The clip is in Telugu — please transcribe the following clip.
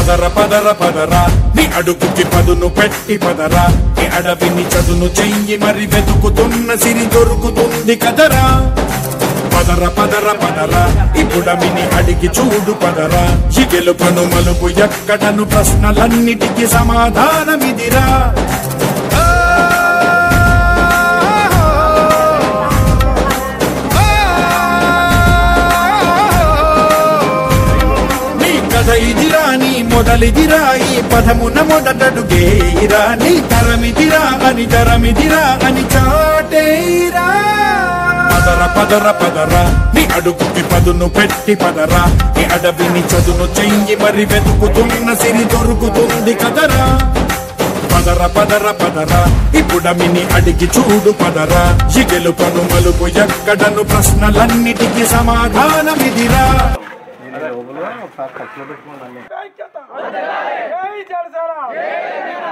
పదర పదర పదరా నీ అడుగుకి పదును పెట్టి పదరా నీ అడవిని చదును చెయ్యి మరి వెతుకుతున్న సిరి దొరుకుతుంది కదరా పదర పదర పదరా ఇప్పుడమిని అడిగి చూడు పదరా ఈ గెలుపను మలుపు ఎక్కడను ప్రశ్నలన్నిటికీ సమాధానమిదిరా నీ కథ ఇదిరా నీ మొదలిదిరా ఈ పదమున మొదటడుగేయిరా నీ తరమిదిరా అని తరమిదిరా అని చాటేరా పదర పదర పదరా నీ అడుగుకి పదును పెట్టి పదరా నీ అడవిని చదును చెయ్యి మరి వెతుకుతున్న సిరి దొరుకుతుంది కదరా పదర పదర పదరా ఇప్పుడమిని అడిగి చూడు పదరా ఈ గెలుపను మలుపు ఎక్కడను ప్రశ్నలన్నిటికీ సమాధానమిదిరా జై జనసేన